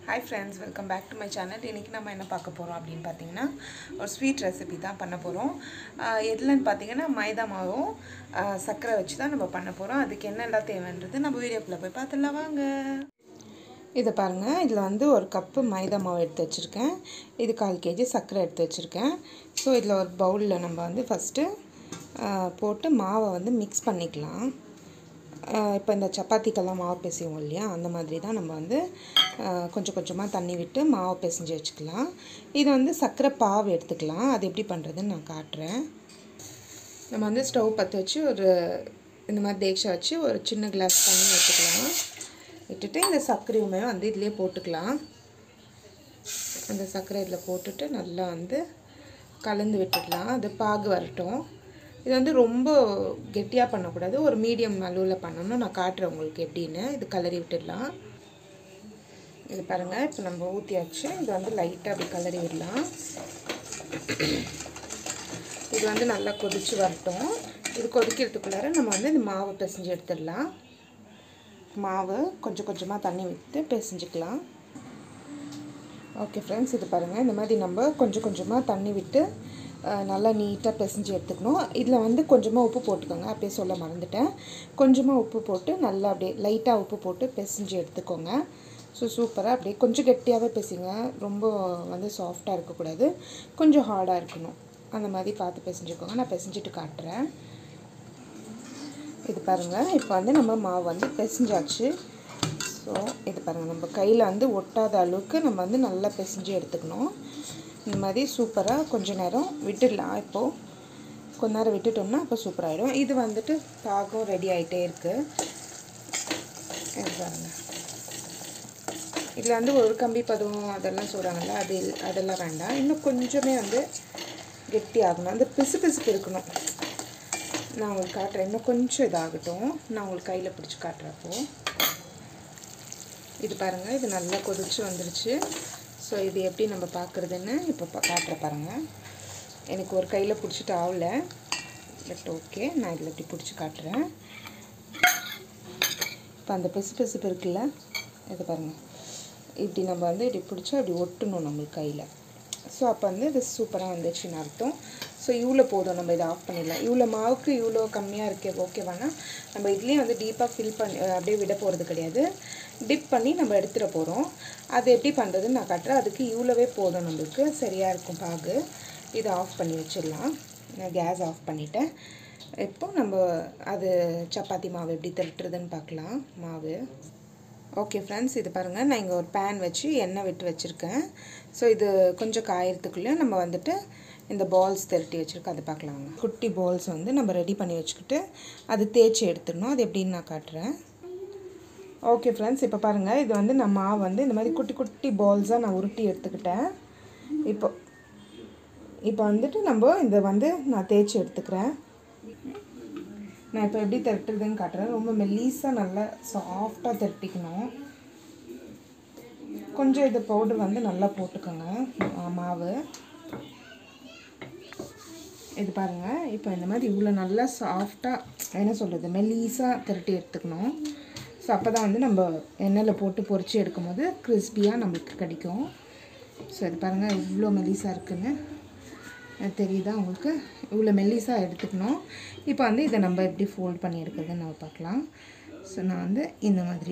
Hi friends welcome back to my channel இன்றைக்கி நம்ம என்ன பார்க்க போகிறோம் அப்படின்னு பார்த்தீங்கன்னா ஒரு ஸ்வீட் ரெசிபி தான் பண்ண போகிறோம் எதுலன்னு பார்த்தீங்கன்னா மைதா மாவும் ஆஹ் சர்க்கரை வச்சு தான் நம்ம பண்ண போகிறோம் அதுக்கு என்னெல்லாம் தேவைன்றது நம்ம வீடியோக்குள்ளே போய் பார்த்துடலாம் வாங்க இதை பாருங்கள் இதில் வந்து ஒரு கப்பு மைதா மாவு எடுத்து வச்சுருக்கேன் இது கால் கேஜி சர்க்கரை எடுத்து வச்சுருக்கேன் ஸோ இதில் ஒரு பவுலில் நம்ம வந்து ஃபஸ்ட்டு போட்டு மாவை வந்து மிக்ஸ் பண்ணிக்கலாம் இப்போ இந்த சப்பாத்திக்கெல்லாம் மாவு பிசைவோம் இல்லையா அந்த மாதிரி தான் நம்ம வந்து ஆஹ் கொஞ்சம் கொஞ்சமாக தண்ணி விட்டு மாவு பிசைஞ்சு வச்சுக்கலாம் இது வந்து சர்க்கரை பாவு எடுத்துக்கலாம் அது எப்படி பண்ணுறதுன்னு நான் காட்டுறேன் நம்ம வந்து ஸ்டவ் பற்ற வச்சு ஒரு இந்த மாதிரி தேக்ஷா வச்சு ஒரு சின்ன கிளாஸ் தண்ணி எடுத்துக்கலாம் விட்டுட்டு இந்த சர்க்கரையுமே வந்து இதிலே போட்டுக்கலாம் அந்த சர்க்கரை இதில் போட்டுட்டு நல்லா வந்து கலந்து விட்டுடலாம் அது பாகு வரட்டும் இது வந்து ரொம்ப கெட்டியாக பண்ணக்கூடாது ஒரு மீடியம் அளவில் பண்ணணும் நான் காட்டுறேன் உங்களுக்கு எப்படின்னு இது கலரி விட்டுடலாம் இது பாருங்கள் இப்போ நம்ம ஊற்றியாச்சு இது வந்து லைட்டாக அப்படி கலரி விடலாம் இது வந்து நல்லா கொதித்து வரட்டும் இது கொதிக்கிறதுக்குள்ளார நம்ம வந்து இந்த மாவை பிசைஞ்சு எடுத்துடலாம் மாவு கொஞ்சம் கொஞ்சமாக தண்ணி விட்டு பிசைஞ்சிக்கலாம் ஓகே ஃப்ரெண்ட்ஸ் இது பாருங்கள் இந்த மாதிரி நம்ம கொஞ்சம் கொஞ்சமாக தண்ணி விட்டு அஹ், நல்லா நீட்டாக பிசைஞ்சு எடுத்துக்கணும் இதில் வந்து கொஞ்சமாக உப்பு போட்டுக்கோங்க அப்படியே சொல்ல மறந்துட்டேன் கொஞ்சமாக உப்பு போட்டு நல்லா அப்படியே லைட்டாக உப்பு போட்டு பிசைஞ்சு எடுத்துக்கோங்க ஸோ சூப்பராக அப்படியே கொஞ்சம் கெட்டியாகவே பிசைங்க ரொம்ப வந்து சாஃப்டாக இருக்கக்கூடாது கொஞ்சம் ஹார்டாக இருக்கணும் அந்த மாதிரி பார்த்து பிசைஞ்சுக்கோங்க நான் பிசைஞ்சிட்டு காட்டுறேன் இது பாருங்கள் இப்போ வந்து நம்ம மாவு வந்து பிசைஞ்சாச்சு ஸோ இது பாருங்கள் நம்ம கையில் வந்து ஒட்டாத அளவுக்கு நம்ம வந்து நல்லா பிசைஞ்சு எடுத்துக்கணும் இந்த மாதிரி சூப்பராக கொஞ்ச நேரம் விட்டுடலாம் இப்போது கொஞ்ச நேரம் விட்டுட்டோம்னா அப்போ சூப்பராகிடும் இது வந்துட்டு பாகம் ரெடி ஆகிட்டே இருக்குது இது பாருங்கள் இதில் வந்து ஒரு கம்பி பதம் அதெல்லாம் சொல்கிறாங்கல்ல அது இல்ல- அதெல்லாம் வேண்டாம் இன்னும் கொஞ்சமே வந்து கெட்டி ஆகணும் அந்த பிசு பிசுப்பு இருக்கணும் நான் உங்களுக்கு காட்டுறேன் இன்னும் கொஞ்சம் இதாகட்டும் நான் உங்களுக்கு கையில் பிடிச்சி காட்டுறப்போ இது பாருங்கள் இது நல்லா கொதிச்சு வந்துருச்சு ஸோ இது எப்படி நம்ம பார்க்குறதுன்னு இப்போ பா காட்டுற பாருங்கள் எனக்கு ஒரு கையில் பிடிச்சிட்டு ஆகல பட் ஓகே நான் இதில் இப்படி பிடிச்சி காட்டுறேன் இப்போ அந்த பிசு பிசுப்பு இருக்குல்ல இது பாருங்கள் இப்படி நம்ம வந்து இப்படி பிடிச்சா இப்படி ஒட்டணும் நம்மளுக்கு கையில் ஸோ அப்போ வந்து இது சூப்பராக வந்துச்சுன்னு அர்த்தம் ஸோ இவ்வளோ போதும் நம்ம இதை ஆஃப் பண்ணிடலாம் இவ்வளோ மாவுக்கு இவ்வளோ கம்மியாக இருக்கே ஓகேவானா நம்ம இதுலேயே வந்து டீப்பாக ஃபில் பண்ணி அஹ் அப்படியே விட போகிறது கிடையாது டிப் பண்ணி நம்ம எடுத்துகிட போகிறோம் அது எப்படி பண்ணுறதுன்னு நான் காட்டுறேன் அதுக்கு இவ்வளோவே போதும் நம்மளுக்கு சரியாக இருக்கும் பாகு இதை ஆஃப் பண்ணி வச்சிடலாம் நான் கேஸ் ஆஃப் பண்ணிட்டேன் இப்போ நம்ம அது சப்பாத்தி மாவு எப்படி திரட்டுறதுன்னு பார்க்கலாம் மாவு ஓகே ஃப்ரெண்ட்ஸ் இது பாருங்கள் நான் இங்கே ஒரு பேன் வச்சு எண்ணெய் விட்டு வச்சுருக்கேன் ஸோ இது கொஞ்சம் காயறதுக்குள்ளே நம்ம வந்துட்டு இந்த பால்ஸ் திரட்டி வச்சுருக்கோம் அதை பார்க்கலாம் வாங்க. குட்டி பால்ஸ் வந்து நம்ம ரெடி பண்ணி வச்சுக்கிட்டு அது தேய்ச்சி எடுத்துடணும் அது எப்படின்னு நான் காட்டுறேன் ஓகே ஃப்ரெண்ட்ஸ் இப்போ பாருங்கள் இது வந்து நான் மாவு வந்து இந்த மாதிரி குட்டி குட்டி பால்ஸாக நான் உருட்டி எடுத்துக்கிட்டேன் இப்போ இப்போ வந்துட்டு நம்ம இதை வந்து நான் தேய்ச்சி எடுத்துக்கிறேன் நான் இப்போ எப்படி திரட்டுறதுன்னு காட்டுறேன் ரொம்ப மெல்லீஸாக நல்லா சாஃப்டாக திரட்டிக்கணும் கொஞ்சம் இது பவுடர் வந்து நல்லா போட்டுக்கோங்க மா- மாவு இது பாருங்கள் இப்போ இந்த மாதிரி இவ்வளோ நல்லா சாஃப்டாக என்ன சொல்கிறது மெல்லீஸாக திரட்டி எடுத்துக்கணும் ஸோ அப்போ தான் வந்து நம்ம எண்ணெயில் போட்டு பொரிச்சு எடுக்கும்போது கிறிஸ்பியாக நம்மளுக்கு கிடைக்கும் ஸோ இது பாருங்கள் இவ்வளோ மெல்லீஸாக இருக்குன்னு அது தெரியுதா உங்களுக்கு இவ்வளோ மெல்லிஸாக எடுத்துக்கணும் இப்போ வந்து இதை நம்ம எப்படி ஃபோல்ட் பண்ணி எடுக்கிறதுன்னு நம்ம பார்க்கலாம் ஸோ நான் வந்து இந்த மாதிரி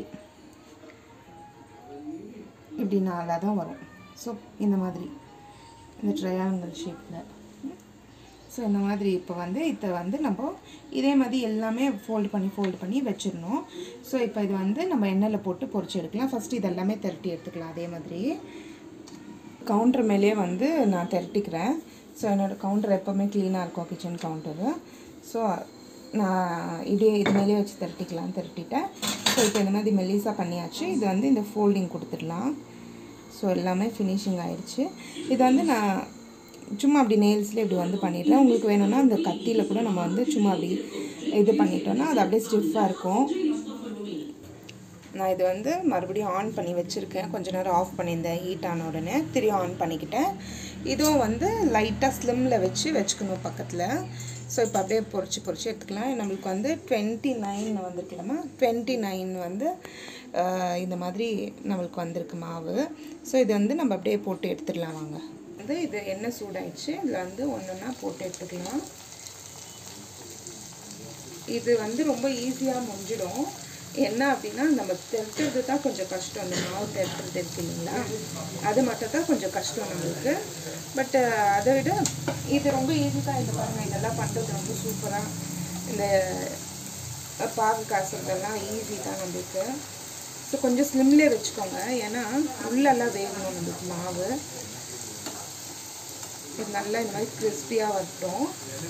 இப்படி நாலாக தான் வரும் ஸோ இந்த மாதிரி இந்த ட்ரையாங்கிள் ஷேப்பில் ஸோ இந்த மாதிரி இப்போ வந்து இதை வந்து நம்ம இதே மாதிரி எல்லாமே ஃபோல்ட் பண்ணி ஃபோல்ட் பண்ணி வச்சிடணும் ஸோ இப்போ இது வந்து நம்ம எண்ணெயில் போட்டு பொரிச்சு எடுக்கலாம் ஃபஸ்ட்டு இது எல்லாமே திரட்டி எடுத்துக்கலாம் அதே மாதிரி கவுண்டர் மேலேயே வந்து நான் திரட்டிக்கிறேன் ஸோ என்னோடய கவுண்டர் எப்போவுமே க்ளீனாக இருக்கும் கிச்சன் கவுண்டரு ஸோ நான் இப்படியே இது மேலேயே வச்சு திரட்டிக்கலாம் திரட்டிட்டேன் ஸோ இப்போ இந்த மாதிரி மெல்லிஸாக பண்ணியாச்சு இது வந்து இந்த ஃபோல்டிங் கொடுத்துடலாம் ஸோ எல்லாமே ஃபினிஷிங் ஆயிடுச்சு இது வந்து நான் சும்மா அப்படி நெயில்ஸ்லேயே இப்படி வந்து பண்ணிடுறேன் உங்களுக்கு வேணும்னா அந்த கத்தியில் கூட நம்ம வந்து சும்மா அப்படி இது பண்ணிட்டோம்னா அது அப்படியே ஸ்டிஃபாக இருக்கும் நான் இது வந்து மறுபடியும் ஆன் பண்ணி வச்சுருக்கேன் கொஞ்ச நேரம் ஆஃப் பண்ணியிருந்தேன் ஹீட் ஆன உடனே திரும்பி ஆன் பண்ணிக்கிட்டேன் இதுவும் வந்து லைட்டாக ஸ்லிம்மில் வச்சு வச்சுக்கணும் பக்கத்தில் ஸோ இப்போ அப்படியே பொரிச்சு பொரிச்சு எடுத்துக்கலாம் நம்மளுக்கு வந்து டுவெண்ட்டி நைன் வந்துருக்கலாமா டுவெண்ட்டி நைன் வந்து ஆஹ் இந்த மாதிரி நம்மளுக்கு வந்திருக்கு மாவு ஸோ இது வந்து நம்ம அப்படியே போட்டு எடுத்துடலாம் வாங்க வந்து இது எண்ணெய் சூடாயிடுச்சு இதில் வந்து ஒன்று ஒன்றா போட்டு எடுத்துக்கலாம் இது வந்து ரொம்ப ஈஸியாக முடிஞ்சிடும் என்ன அப்படின்னா நம்ம தெட்டுறது தான் கொஞ்சம் கஷ்டம் அந்த மாவு தெட்டுறது இருக்கு இல்லைங்களா அது மட்டும் தான் கொஞ்சம் கஷ்டம் நம்மளுக்கு பட் அதை விட இது ரொம்ப ஈஸி தான் இது பாருங்கள் இதெல்லாம் பண்ணுறது ரொம்ப சூப்பராக இந்த பாகு காசுறதெல்லாம் ஈஸி தான் நம்மளுக்கு ஸோ கொஞ்சம் ஸ்லிம்லேயே வச்சுக்கோங்க ஏன்னா உள்ளெல்லாம் வேகணும் நம்மளுக்கு மாவு இது நல்லா இந்த மாதிரி கிறிஸ்பியாக வரட்டும்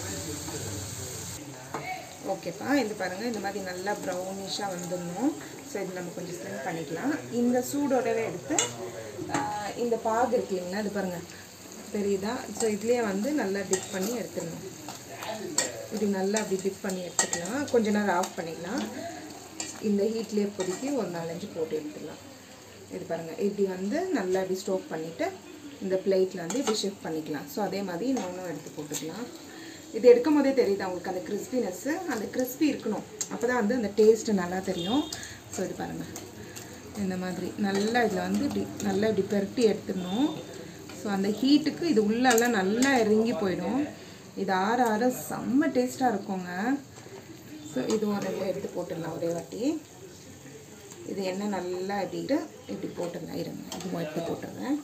ஓகேப்பா இது பாருங்கள் இந்த மாதிரி நல்லா ப்ரௌனிஷாக வந்துடணும் ஸோ இது நம்ம கொஞ்சம் ஸ்லிம் பண்ணிக்கலாம் இந்த சூடோடவே எடுத்து ஆஹ், இந்த பாகு இருக்கு இல்லைங்களா இது பாருங்கள் தெரியுதா ஸோ இதுலேயே வந்து நல்லா டிப் பண்ணி எடுத்துடணும் இப்படி நல்லா அப்படி டிப் பண்ணி எடுத்துக்கலாம் கொஞ்ச நேரம் ஆஃப் பண்ணிக்கலாம் இந்த ஹீட்லேயே இப்போதைக்கு ஒரு நாலஞ்சு போட்டு எடுத்துடலாம் இது பாருங்கள் இப்படி வந்து நல்லா இப்படி ஸ்டோக் பண்ணிவிட்டு இந்த பிளேட்டில் வந்து இப்படி ஷிஃப்ட் பண்ணிக்கலாம் ஸோ அதே மாதிரி இன்னொன்றும் எடுத்து போட்டுக்கலாம் இது எடுக்கும் போதே தெரியுது அவங்களுக்கு அந்த கிறிஸ்பினஸ்ஸு அந்த கிறிஸ்பி இருக்கணும் அப்போ தான் வந்து அந்த டேஸ்ட்டு நல்லா தெரியும் ஸோ இது பாருங்கள் இந்த மாதிரி நல்லா இதில் வந்து இப்படி நல்லா இப்படி பெரட்டி எடுத்துடணும் ஸோ அந்த ஹீட்டுக்கு இது உள்ளெல்லாம் நல்லா இறங்கி போயிடும் இது ஆற ஆற செம்ம டேஸ்ட்டாக இருக்குங்க ஸோ இது ஒரு ரெண்டு எடுத்து போட்டுடலாம் ஒரே வாட்டி இது என்ன நல்லா இப்படி இரு- இப்படி போட்டுடலாம் இருங்க இது எடுத்து போட்டுடுறேன்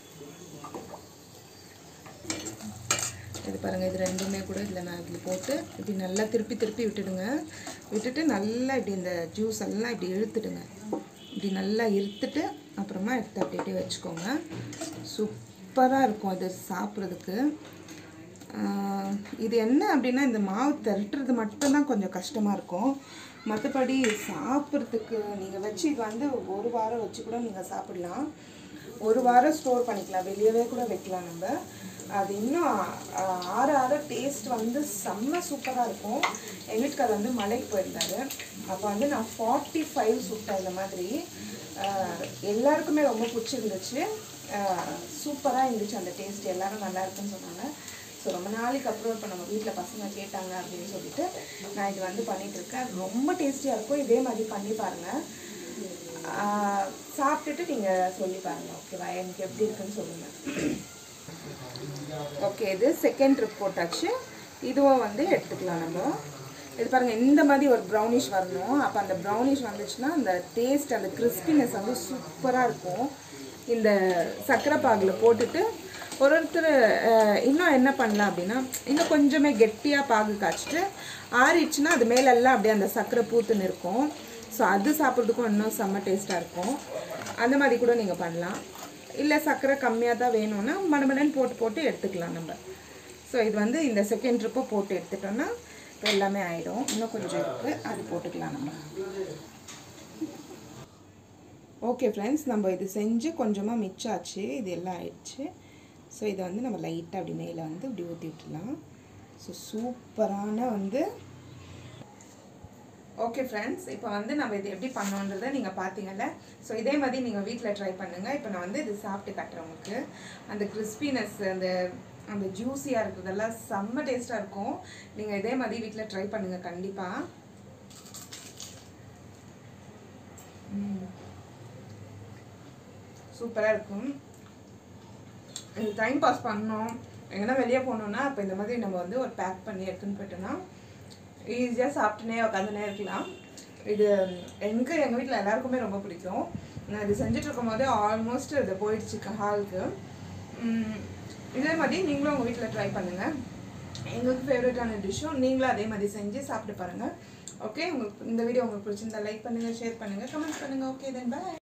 இது பாருங்கள் இது ரெண்டுமே கூட இதில் நான் இப்படி போட்டு இப்படி நல்லா திருப்பி திருப்பி விட்டுடுங்க விட்டுட்டு நல்லா இப்படி இந்த ஜூஸ் எல்லாம் இப்படி இழுத்துடுங்க இப்படி நல்லா இழுத்துட்டு அப்புறமா எடுத்து அப்படி அப்படியே வச்சுக்கோங்க சூப்பராக இருக்கும் அது சாப்பிட்றதுக்கு ஆஹ் இது என்ன அப்படின்னா இந்த மாவு திரட்டுறது மட்டும்தான் கொஞ்சம் கஷ்டமாக இருக்கும் மற்றபடி சாப்பிட்றதுக்கு நீங்கள் வச்சு இது வந்து ஒரு வாரம் வச்சு கூட நீங்கள் சாப்பிடலாம் ஒரு வாரம் ஸ்டோர் பண்ணிக்கலாம் வெளியவே கூட வைக்கலாம் நம்ம அது இன்னும் ஆஹ், ஆற ஆற டேஸ்ட் வந்து செம்ம சூப்பராக இருக்கும் எங்கள் வீட்டுக்காரர் வந்து மலைக்கு போயிருந்தாரு அப்போ வந்து நான் ஃபார்ட்டி ஃபைவ் சுட்டேன் இந்த மாதிரி ஆஹ், எல்லாருக்குமே ரொம்ப பிடிச்சிருந்துச்சு சூப்பராக இருந்துச்சு அந்த டேஸ்ட் எல்லாரும் நல்லா இருக்குன்னு சொன்னாங்க ஸோ ரொம்ப நாளைக்கு அப்புறம் இப்போ நம்ம வீட்டில் பசங்க கேட்டாங்க அப்படின்னு சொல்லிட்டு நான் இது வந்து பண்ணிட்டு இருக்கேன் ரொம்ப டேஸ்டியாக இருக்கும் இதே மாதிரி பண்ணி பாருங்கள் ஆஹ் சாப்பிட்டுட்டு நீங்கள் சொல்லி பாருங்கள் ஓகேவா எனக்கு எப்படி இருக்குன்னு சொல்லுங்கள் ஓகே இது செகண்ட் ட்ரிப் போட்டாச்சு இதுவும் வந்து எடுத்துக்கலாம் நம்ம இது பாருங்கள் இந்த மாதிரி ஒரு ப்ரௌனிஷ் வரணும் அப்போ அந்த ப்ரௌனிஷ் வந்துச்சுன்னா அந்த டேஸ்ட் அந்த கிறிஸ்பினஸ் வந்து சூப்பராக இருக்கும் இந்த சர்க்கரை பாகில் போட்டுட்டு ஒரு ஒருத்தர் அஹ், இன்னும் என்ன பண்ணலாம் அப்படின்னா இன்னும் கொஞ்சமே கெட்டியாக பாகு காய்ச்சிட்டு ஆறிடுச்சுன்னா அது மேலெல்லாம் அப்படியே அந்த சர்க்கரை பூத்துன்னு இருக்கும் ஸோ அது சாப்பிட்றதுக்கும் இன்னும் செம்ம டேஸ்ட்டாக இருக்கும் அந்த மாதிரி கூட நீங்கள் பண்ணலாம் இல்லை சர்க்கரை கம்மியாக தான் வேணும்னா மடமடன்னு போட்டு போட்டு எடுத்துக்கலாம் நம்ம ஸோ இது வந்து இந்த செகண்ட் ட்ரிப்பை போட்டு எடுத்துட்டோம்னா இப்போ எல்லாமே ஆயிடும் இன்னும் கொஞ்சம் இருக்குது அது போட்டுக்கலாம் நம்ம ஓகே ஃப்ரெண்ட்ஸ் நம்ம இது செஞ்சு கொஞ்சமாக மிச்சாச்சு இது எல்லாம் ஆயிடுச்சு ஸோ இதை வந்து நம்ம லைட்டாக அப்படி மேலே வந்து இப்படி ஊற்றி விட்டுலாம் ஸோ சூப்பரான வந்து ஓகே ஃப்ரெண்ட்ஸ் இப்போ வந்து நம்ம இது எப்படி பண்ணோன்றதை நீங்கள் பார்த்தீங்கல்ல ஸோ இதே மாதிரி நீங்கள் வீட்டில் ட்ரை பண்ணுங்கள் இப்போ நான் வந்து இது சாப்பிட்டு காட்டுறேன் உங்களுக்கு அந்த கிறிஸ்பினஸ் அந்த அந்த ஜூஸியாக இருக்கிறதெல்லாம் செம்ம டேஸ்ட்டாக இருக்கும் நீங்கள் இதே மாதிரி வீட்டில் ட்ரை பண்ணுங்கள் கண்டிப்பாக சூப்பராக இருக்கும் இது டைம் பாஸ் பண்ணோம் எங்கன்னா வெளியே போகணுன்னா இப்போ இந்த மாதிரி நம்ம வந்து ஒரு பேக் பண்ணி எடுத்துன்னு போயிட்டோம்னா ஈஸியாக சாப்பிட்டுனே உட்காந்துனே இருக்கலாம் இது எனக்கு எங்கள் வீட்டில் எல்லாருக்குமே ரொம்ப பிடிக்கும் நான் இது செஞ்சுட்டு இருக்கும் போதே ஆல்மோஸ்ட் இது போயிடுச்சு ஹாலுக்கு இதே மாதிரி நீங்களும் உங்கள் வீட்டில் ட்ரை பண்ணுங்கள் எங்களுக்கு ஃபேவரட்டான டிஷ்ஷும் நீங்களும் அதே மாதிரி செஞ்சு சாப்பிட்டு பாருங்கள் ஓகே உங்களுக்கு இந்த வீடியோ உங்களுக்கு பிடிச்சிருந்தா லைக் பண்ணுங்கள் ஷேர் பண்ணுங்கள் கமெண்ட் பண்ணுங்கள் ஓகே தென் பாய்